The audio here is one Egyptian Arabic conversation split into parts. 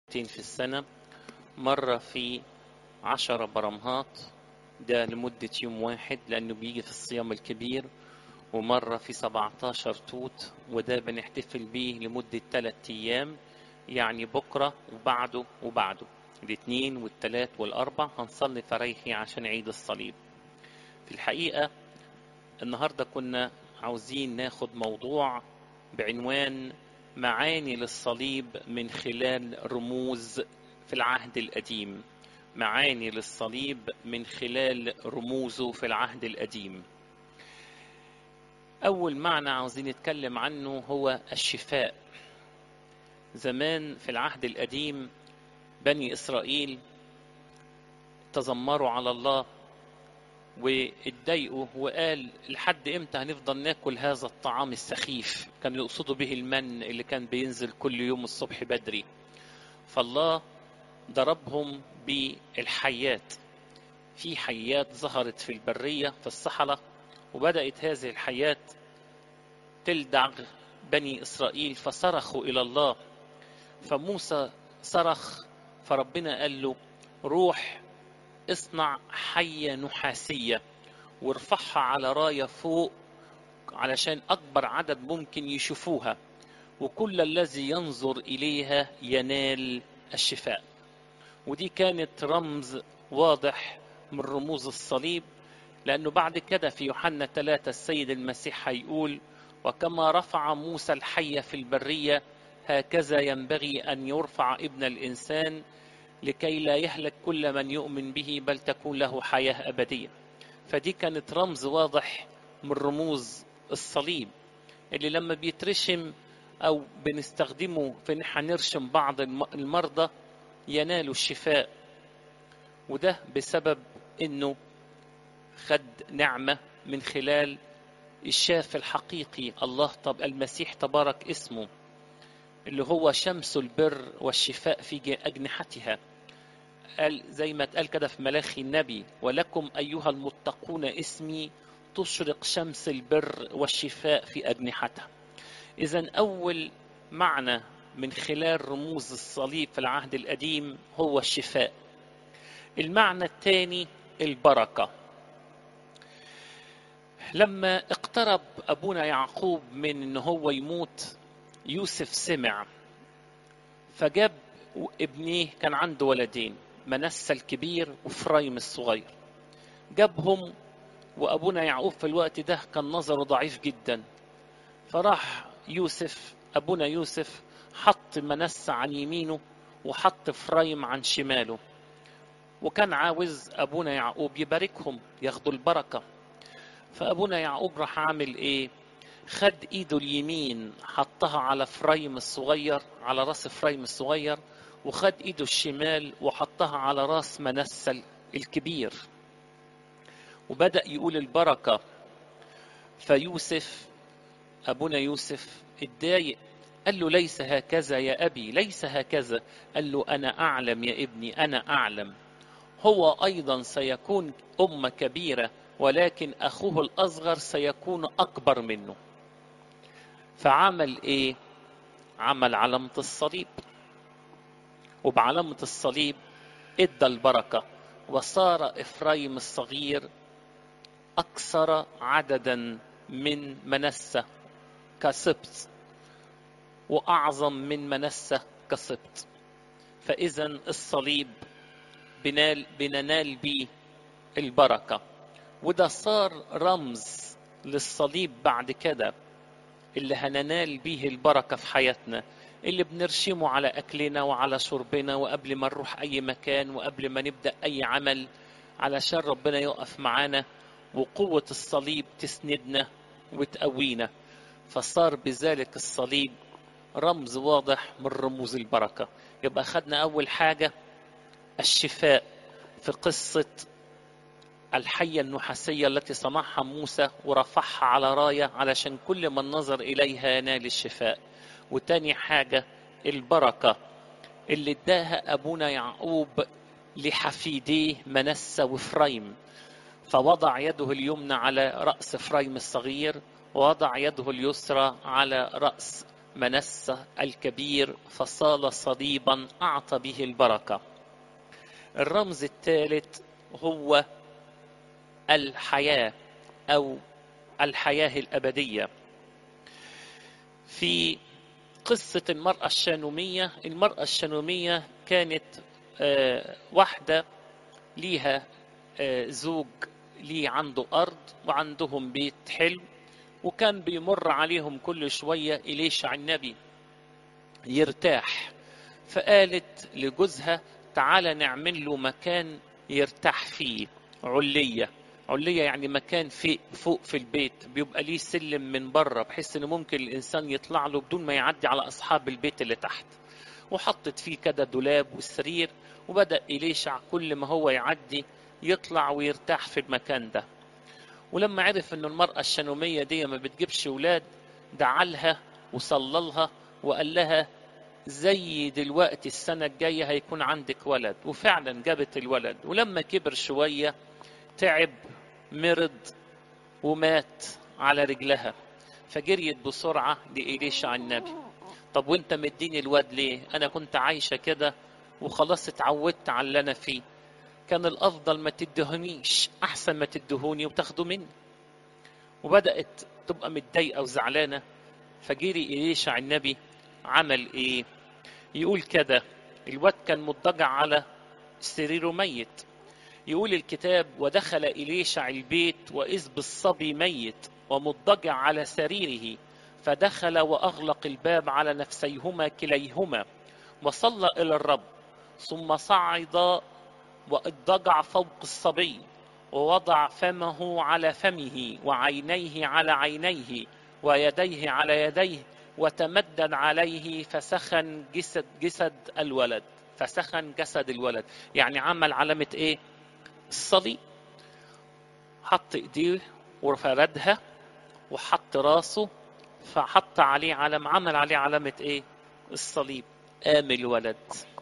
في السنة مرة في عشرة برمهات ده لمدة يوم واحد لأنه بيجي في الصيام الكبير ومرة في 17 توت وده بنحتفل بيه لمدة 3 أيام يعني بكرة وبعده وبعده الاثنين والثلاث والأربع هنصلي فريحي عشان عيد الصليب في الحقيقة النهاردة كنا عاوزين ناخد موضوع بعنوان معاني للصليب من خلال رموز في العهد القديم معاني للصليب من خلال رموزه في العهد القديم أول معنى عاوزين نتكلم عنه هو الشفاء زمان في العهد القديم بني إسرائيل تذمروا على الله واتضايقوا وقال لحد امتى هنفضل ناكل هذا الطعام السخيف كان يقصدوا به المن اللي كان بينزل كل يوم الصبح بدري فالله ضربهم بالحيات في حيات ظهرت في البرية في الصحراء وبدأت هذه الحيات تلدغ بني إسرائيل فصرخوا إلى الله فموسى صرخ فربنا قال له روح اصنع حية نحاسية وارفعها على راية فوق علشان أكبر عدد ممكن يشوفوها وكل الذي ينظر إليها ينال الشفاء ودي كانت رمز واضح من رموز الصليب لأنه بعد كده في يوحنا ثلاثة السيد المسيح هيقول وكما رفع موسى الحية في البرية هكذا ينبغي أن يرفع ابن الإنسان لكي لا يهلك كل من يؤمن به بل تكون له حياة أبدية فدي كانت رمز واضح من رموز الصليب اللي لما بيترشم أو بنستخدمه في إن احنا نرشم بعض المرضى ينالوا الشفاء وده بسبب إنه خد نعمة من خلال الشاف الحقيقي الله طب المسيح تبارك اسمه اللي هو شمس البر والشفاء في أجنحتها قال زي ما اتقال كده في ملاخي النبي ولكم أيها المتقون اسمي تشرق شمس البر والشفاء في أجنحتها إذا أول معنى من خلال رموز الصليب في العهد القديم هو الشفاء المعنى الثاني البركة لما اقترب أبونا يعقوب من أن هو يموت يوسف سمع فجاب ابنيه كان عنده ولدين منسى الكبير وفرايم الصغير جابهم وابونا يعقوب في الوقت ده كان نظره ضعيف جدا فراح يوسف ابونا يوسف حط منسى عن يمينه وحط فرايم عن شماله وكان عاوز ابونا يعقوب يباركهم ياخدوا البركه فابونا يعقوب راح عامل ايه خد ايده اليمين حطها على فرايم الصغير على راس فرايم الصغير وخد ايده الشمال وحطها على راس منسى الكبير وبدأ يقول البركة فيوسف أبونا يوسف اتضايق قال له ليس هكذا يا أبي ليس هكذا قال له أنا أعلم يا ابني أنا أعلم هو أيضا سيكون أمة كبيرة ولكن أخوه الأصغر سيكون أكبر منه فعمل إيه؟ عمل علامة الصليب وبعلامة الصليب ادى البركة وصار إفرايم الصغير أكثر عددا من منسة كسبت وأعظم من منسة كسبت فإذا الصليب بنال بننال به البركة وده صار رمز للصليب بعد كده اللي هننال به البركة في حياتنا اللي بنرشمه على أكلنا وعلى شربنا وقبل ما نروح أي مكان وقبل ما نبدأ أي عمل علشان ربنا يقف معانا وقوة الصليب تسندنا وتقوينا فصار بذلك الصليب رمز واضح من رموز البركة يبقى خدنا أول حاجة الشفاء في قصة الحية النحاسية التي صنعها موسى ورفعها على راية علشان كل من نظر إليها ينال الشفاء وتاني حاجة البركة اللي اداها أبونا يعقوب لحفيديه منسى وفريم فوضع يده اليمنى على رأس فريم الصغير ووضع يده اليسرى على رأس منسة الكبير فصال صليبا أعطى به البركة الرمز الثالث هو الحياة أو الحياة الأبدية في قصة المرأة الشانومية المرأة الشانومية كانت واحدة ليها زوج ليه عنده أرض وعندهم بيت حلو وكان بيمر عليهم كل شوية إليشع النبي يرتاح فقالت لجوزها تعالى نعمل له مكان يرتاح فيه علية علية يعني مكان في فوق في البيت بيبقى ليه سلم من بره بحيث انه ممكن الانسان يطلع له بدون ما يعدي على اصحاب البيت اللي تحت وحطت فيه كده دولاب والسرير وبدأ إليشع كل ما هو يعدي يطلع ويرتاح في المكان ده ولما عرف ان المرأة الشنومية دي ما بتجيبش ولاد دعالها وصللها وقال لها زي دلوقتي السنة الجاية هيكون عندك ولد وفعلا جابت الولد ولما كبر شوية تعب مرض ومات على رجلها فجريت بسرعة لإليشع النبي طب وانت مديني الواد ليه انا كنت عايشة كده وخلاص اتعودت على اللي انا فيه كان الافضل ما تدهنيش احسن ما تدهوني وتاخدوا مني وبدات تبقى متضايقه وزعلانه فجري إليشع النبي عمل ايه يقول كده الواد كان مضطجع على سريره ميت يقول الكتاب ودخل إليشع البيت وإذ بالصبي ميت ومضطجع على سريره فدخل وأغلق الباب على نفسيهما كليهما وصلى إلى الرب ثم صعد واضطجع فوق الصبي ووضع فمه على فمه وعينيه على عينيه ويديه على يديه وتمدد عليه فسخن جسد جسد الولد فسخن جسد الولد يعني عمل علامة ايه الصليب حط ايديه وفردها وحط راسه فحط عليه علم عمل عليه علامة ايه الصليب قام الولد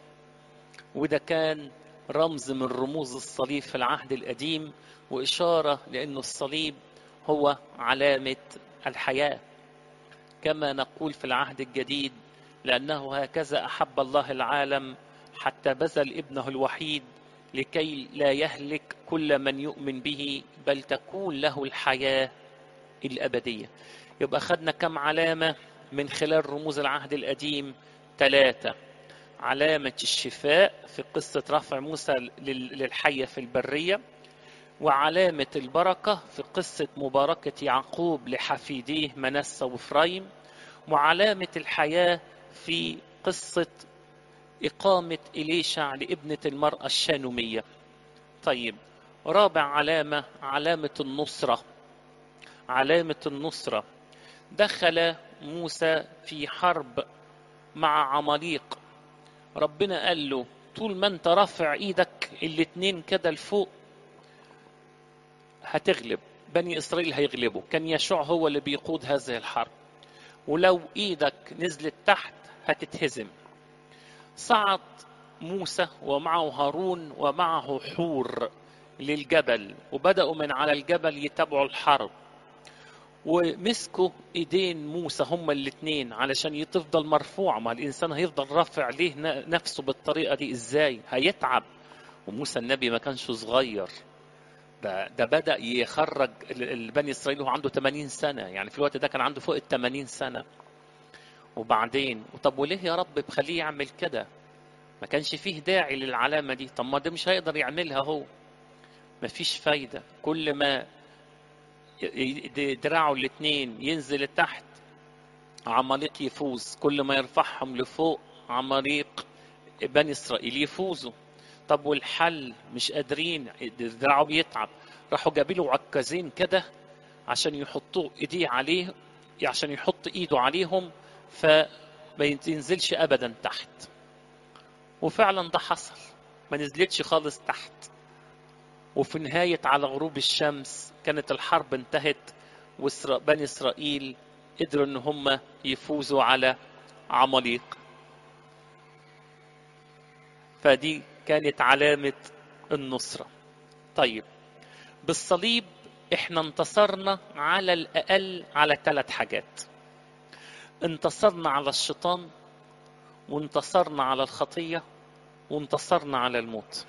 وده كان رمز من رموز الصليب في العهد القديم وإشارة لأنه الصليب هو علامة الحياة كما نقول في العهد الجديد لأنه هكذا أحب الله العالم حتى بذل ابنه الوحيد لكي لا يهلك كل من يؤمن به بل تكون له الحياة الأبدية يبقى خدنا كم علامة من خلال رموز العهد القديم ثلاثة علامة الشفاء في قصة رفع موسى للحية في البرية وعلامة البركة في قصة مباركة يعقوب لحفيديه منسى وفرايم وعلامة الحياة في قصة إقامة إليشع لابنة المرأة الشانومية طيب رابع علامة علامة النصرة علامة النصرة دخل موسى في حرب مع عماليق ربنا قال له طول ما انت رافع ايدك الاتنين كده لفوق هتغلب بني اسرائيل هيغلبوا كان يشوع هو اللي بيقود هذه الحرب ولو ايدك نزلت تحت هتتهزم صعد موسى ومعه هارون ومعه حور للجبل وبدأوا من على الجبل يتابعوا الحرب ومسكوا ايدين موسى هما الاثنين علشان تفضل مرفوعه ما الانسان هيفضل رافع ليه نفسه بالطريقه دي ازاي هيتعب وموسى النبي ما كانش صغير ده ده بدا يخرج البني اسرائيل وهو عنده 80 سنه يعني في الوقت ده كان عنده فوق ال 80 سنه وبعدين طب وليه يا رب بخليه يعمل كده ما كانش فيه داعي للعلامه دي طب ما ده مش هيقدر يعملها هو مفيش فايده كل ما دراعه الاثنين ينزل تحت عماليق يفوز كل ما يرفعهم لفوق عماليق بني اسرائيل يفوزوا طب والحل مش قادرين دراعه بيتعب راحوا جابوا له عكازين كده عشان يحطوا ايديه عليه عشان يحط ايده عليهم فما ينزلش ابدا تحت وفعلا ده حصل ما نزلتش خالص تحت وفي نهاية على غروب الشمس كانت الحرب انتهت وبني إسرائيل قدروا إن هم يفوزوا على عماليق فدي كانت علامة النصرة طيب بالصليب احنا انتصرنا على الأقل على ثلاث حاجات انتصرنا على الشيطان وانتصرنا على الخطية وانتصرنا على الموت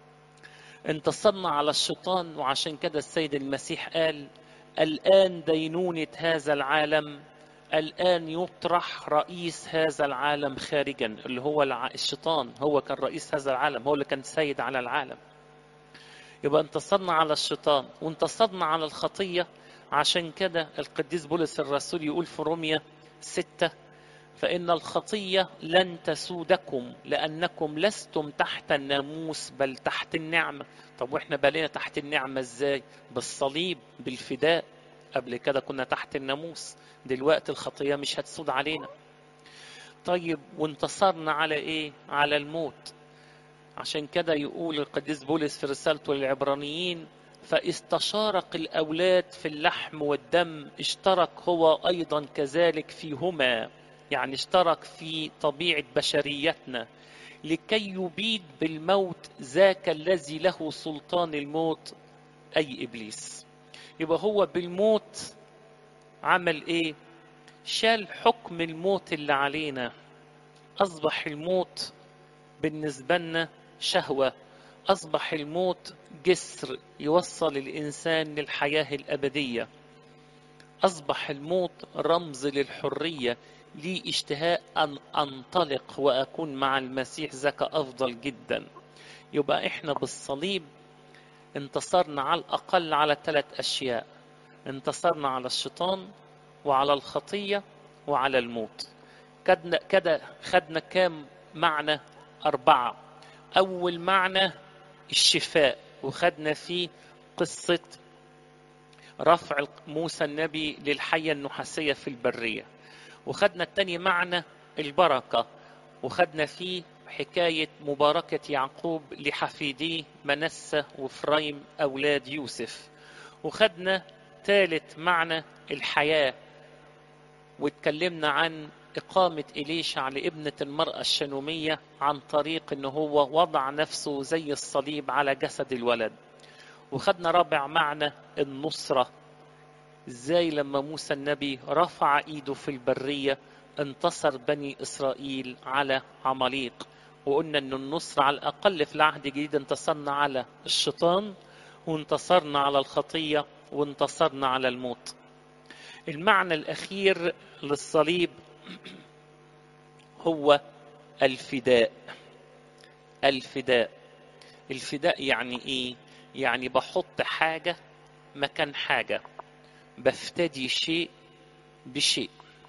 انتصرنا على الشيطان وعشان كده السيد المسيح قال الآن دينونة هذا العالم الآن يطرح رئيس هذا العالم خارجا اللي هو الشيطان هو كان رئيس هذا العالم هو اللي كان سيد على العالم يبقى انتصرنا على الشيطان وانتصرنا على الخطية عشان كده القديس بولس الرسول يقول في روميا ستة فإن الخطية لن تسودكم لأنكم لستم تحت الناموس بل تحت النعمة طب وإحنا بقينا تحت النعمة إزاي بالصليب بالفداء قبل كده كنا تحت الناموس دلوقتي الخطية مش هتسود علينا طيب وانتصرنا على إيه على الموت عشان كده يقول القديس بولس في رسالته للعبرانيين فاستشارق الأولاد في اللحم والدم اشترك هو أيضا كذلك فيهما يعني اشترك في طبيعة بشريتنا لكي يبيد بالموت ذاك الذي له سلطان الموت أي إبليس يبقى هو بالموت عمل إيه شال حكم الموت اللي علينا أصبح الموت بالنسبة لنا شهوة أصبح الموت جسر يوصل الإنسان للحياة الأبدية أصبح الموت رمز للحرية لي اشتهاء أن أنطلق وأكون مع المسيح ذاك أفضل جدا يبقى إحنا بالصليب انتصرنا على الأقل على ثلاث أشياء انتصرنا على الشيطان وعلى الخطية وعلى الموت كده كده خدنا كام معنى أربعة أول معنى الشفاء وخدنا فيه قصة رفع موسى النبي للحية النحاسية في البرية وخدنا التاني معنى البركة وخدنا فيه حكاية مباركة يعقوب لحفيديه منسة وفريم أولاد يوسف وخدنا ثالث معنى الحياة واتكلمنا عن إقامة إليشع لابنة المرأة الشنومية عن طريق إن هو وضع نفسه زي الصليب على جسد الولد وخدنا رابع معنى النصرة ازاي لما موسى النبي رفع ايده في البرية انتصر بني اسرائيل على عماليق وقلنا ان النصر على الاقل في العهد الجديد انتصرنا على الشيطان وانتصرنا على الخطية وانتصرنا على الموت المعنى الاخير للصليب هو الفداء الفداء الفداء يعني ايه يعني بحط حاجة مكان حاجة بفتدي شيء بشيء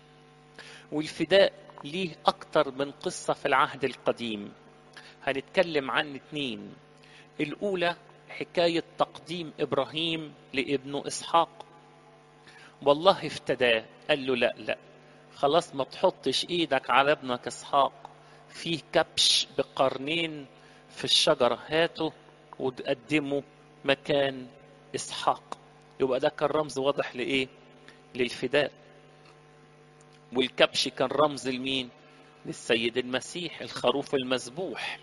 والفداء ليه أكتر من قصة في العهد القديم هنتكلم عن اتنين الأولى حكاية تقديم إبراهيم لابنه إسحاق والله افتداه قال له لا لا خلاص ما تحطش ايدك على ابنك إسحاق فيه كبش بقرنين في الشجرة هاته وتقدمه مكان إسحاق يبقى ده كان رمز واضح لإيه؟ للفداء والكبش كان رمز لمين؟ للسيد المسيح الخروف المذبوح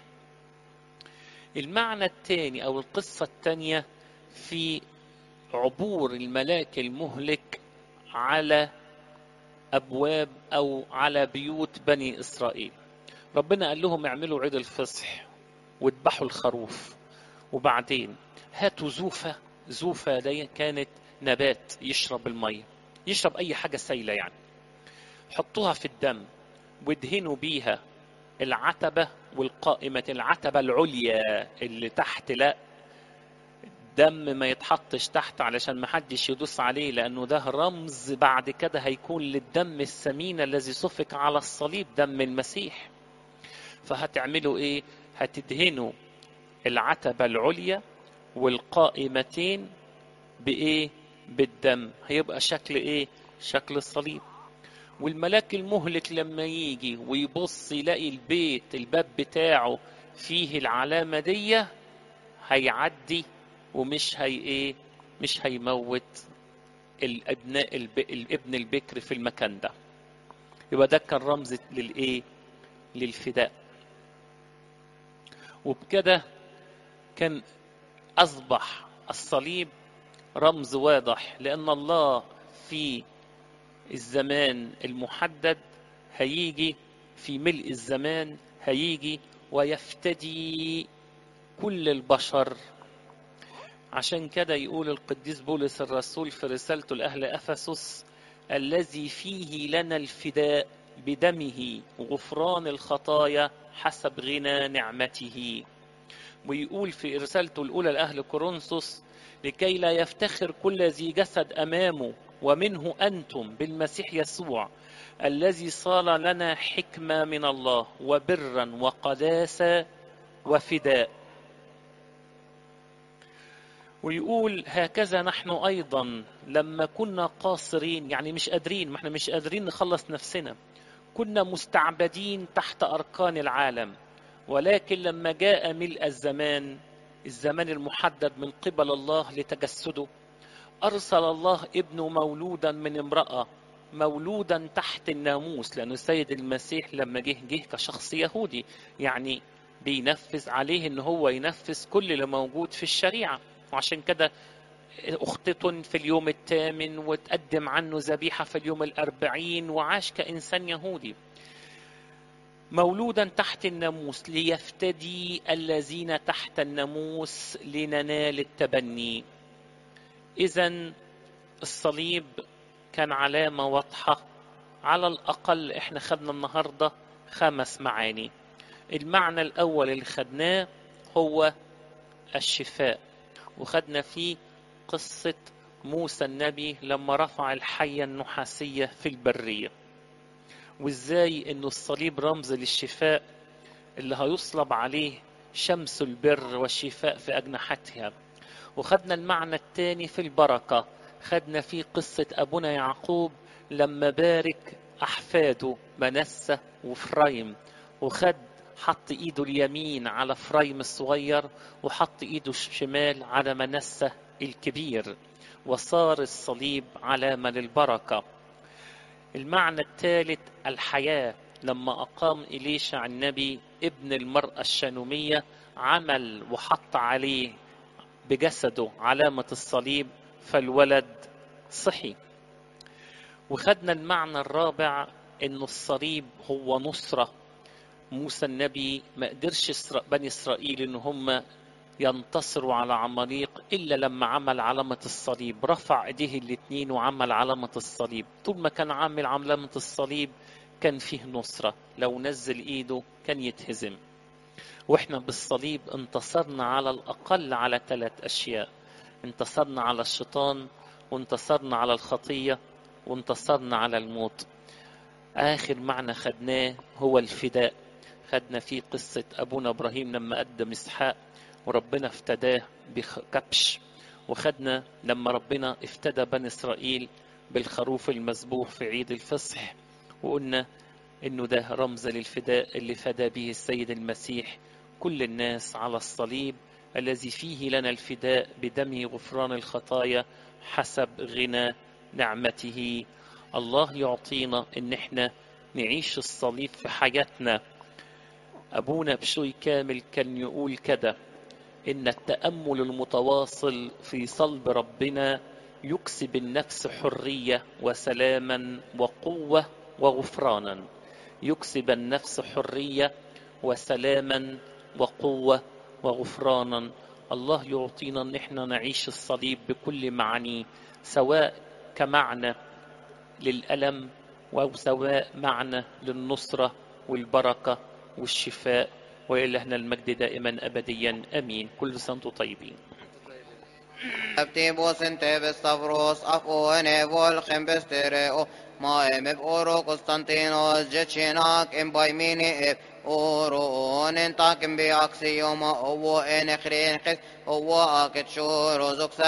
المعنى الثاني أو القصة الثانية في عبور الملاك المهلك على أبواب أو على بيوت بني إسرائيل ربنا قال لهم اعملوا عيد الفصح واذبحوا الخروف وبعدين هاتوا زوفة زوفة دي كانت نبات يشرب المية يشرب أي حاجة سايلة يعني حطوها في الدم وادهنوا بيها العتبة والقائمة العتبة العليا اللي تحت لا دم ما يتحطش تحت علشان ما حدش يدوس عليه لأنه ده رمز بعد كده هيكون للدم الثمين الذي سفك على الصليب دم المسيح فهتعملوا ايه هتدهنوا العتبة العليا والقائمتين بإيه؟ بالدم هيبقى شكل إيه؟ شكل الصليب والملاك المهلك لما يجي ويبص يلاقي البيت الباب بتاعه فيه العلامة دي هيعدي ومش هي إيه؟ مش هيموت الابناء الب... الابن البكر في المكان ده يبقى ده كان رمز للإيه؟ للفداء وبكده كان أصبح الصليب رمز واضح لأن الله في الزمان المحدد هيجي في ملء الزمان هيجي ويفتدي كل البشر عشان كده يقول القديس بولس الرسول في رسالته لأهل أفسس الذي فيه لنا الفداء بدمه غفران الخطايا حسب غنى نعمته ويقول في رسالته الأولى لأهل كورنثوس لكي لا يفتخر كل ذي جسد أمامه ومنه أنتم بالمسيح يسوع الذي صار لنا حكمة من الله وبرا وقداسة وفداء ويقول هكذا نحن أيضا لما كنا قاصرين يعني مش قادرين ما احنا مش قادرين نخلص نفسنا كنا مستعبدين تحت أركان العالم ولكن لما جاء ملء الزمان الزمان المحدد من قبل الله لتجسده أرسل الله ابنه مولودا من امرأة مولودا تحت الناموس لأن السيد المسيح لما جه جه كشخص يهودي يعني بينفذ عليه ان هو ينفذ كل اللي موجود في الشريعة وعشان كده اختتن في اليوم الثامن وتقدم عنه ذبيحة في اليوم الأربعين وعاش كإنسان يهودي مولودا تحت الناموس ليفتدي الذين تحت الناموس لننال التبني إذا الصليب كان علامة واضحة على الأقل إحنا خدنا النهاردة خمس معاني المعنى الأول اللي خدناه هو الشفاء وخدنا فيه قصة موسى النبي لما رفع الحية النحاسية في البرية وازاي انه الصليب رمز للشفاء اللي هيصلب عليه شمس البر والشفاء في أجنحتها وخدنا المعنى الثاني في البركة خدنا فيه قصة أبونا يعقوب لما بارك أحفاده منسة وفرايم وخد حط ايده اليمين على فرايم الصغير وحط ايده الشمال على منسة الكبير وصار الصليب علامة للبركة المعنى الثالث الحياة لما أقام إليشع النبي ابن المرأة الشانومية عمل وحط عليه بجسده علامة الصليب فالولد صحي وخدنا المعنى الرابع انه الصليب هو نصرة موسى النبي ما قدرش بني اسرائيل ان هم ينتصروا على عماليق الا لما عمل علامة الصليب رفع ايديه الاتنين وعمل علامة الصليب طول ما كان عامل علامة الصليب كان فيه نصرة لو نزل ايده كان يتهزم واحنا بالصليب انتصرنا على الاقل على ثلاث اشياء انتصرنا على الشيطان وانتصرنا على الخطية وانتصرنا على الموت آخر معنى خدناه هو الفداء خدنا فيه قصة أبونا إبراهيم لما قدم إسحاق وربنا افتداه بكبش وخدنا لما ربنا افتدى بني إسرائيل بالخروف المذبوح في عيد الفصح وقلنا إنه ده رمز للفداء اللي فدى به السيد المسيح كل الناس على الصليب الذي فيه لنا الفداء بدمه غفران الخطايا حسب غنى نعمته الله يعطينا ان احنا نعيش الصليب في حياتنا ابونا بشوي كامل كان يقول كده ان التامل المتواصل في صلب ربنا يكسب النفس حريه وسلاما وقوه وغفرانا يكسب النفس حريه وسلاما وقوه وغفرانا الله يعطينا ان احنا نعيش الصليب بكل معانيه سواء كمعنى للألم أو سواء معنى للنصرة والبركة والشفاء وإلهنا المجد دائما أبديا أمين كل سنة وانتم طيبين Aptibus intebes Stavros afone volchem bestereo maem eb oro Konstantinos jecinak em baimini eb oro onen takem be axioma owo en ekhrin khis owo aket shoro zoksa